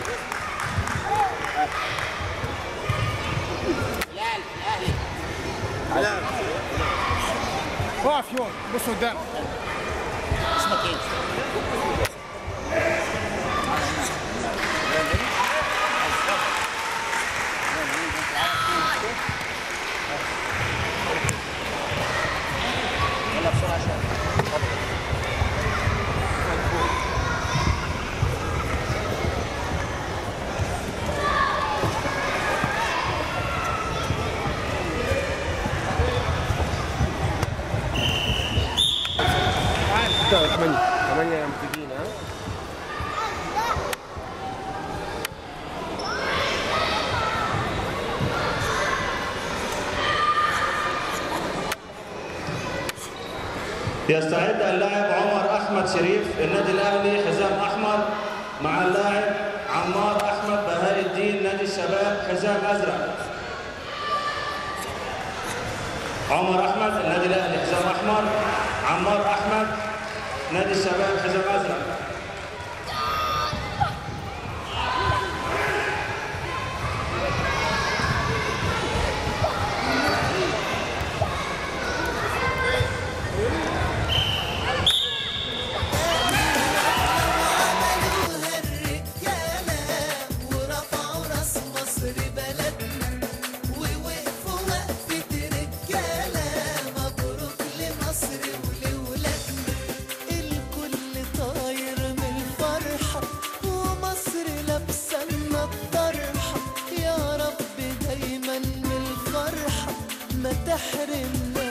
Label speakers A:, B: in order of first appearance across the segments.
A: واقف يوم بص قدام
B: اسمك ايه؟ يلا بسرعة شوية
C: ثمانية ثمانية منتجين ها
D: يستعد اللاعب عمر احمد شريف النادي الاهلي حزام احمر مع اللاعب عمار احمد بهاء الدين نادي الشباب حزام ازرق عمر احمد النادي الاهلي حزام احمر عمار احمد نادي الشباب حزام ازرق
E: عملوها الرجالة ورفعوا راس مصر بلدنا ووقفوا وقفة رجالة مبروك لمصر ولولادنا الكل طاير من الفرحة ومصر لابسة لنا الطرحة يا رب دايما من الفرحة ما تحرمناش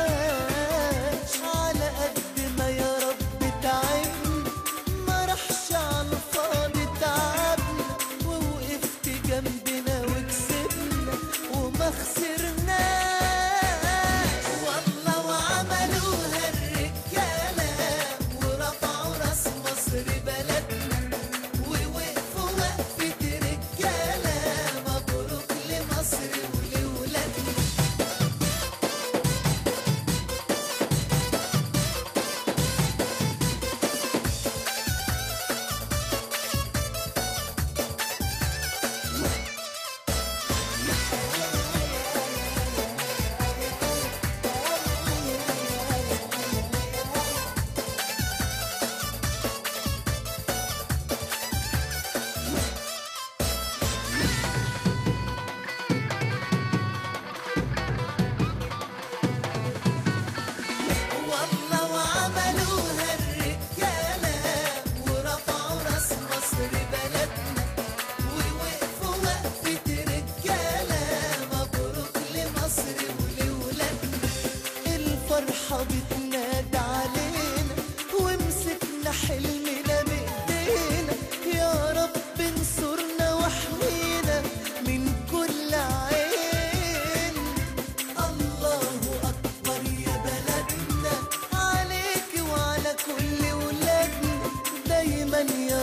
E: على قد ما يا رب تعبنا ما راحش على الفاضي تعبنا ووقفت جنبنا وكسبنا وما خسرناش والله وعملوها الرجالة ورفعوا راس مصر بلدنا ووقفوا وقفة رجالة مبروك لمصر ولولادنا والله وعملوها الرجالة ورفعوا راس مصر بلدنا ووقفوا وقفة رجالة مبروك لمصر ولولادنا الفرحة بتنادى علينا ومسكنا حلمنا بإيدينا يا رب انصرنا واحمينا من كل عين الله أكبر يا بلدنا عليك وعلى كل ولادنا دايما يا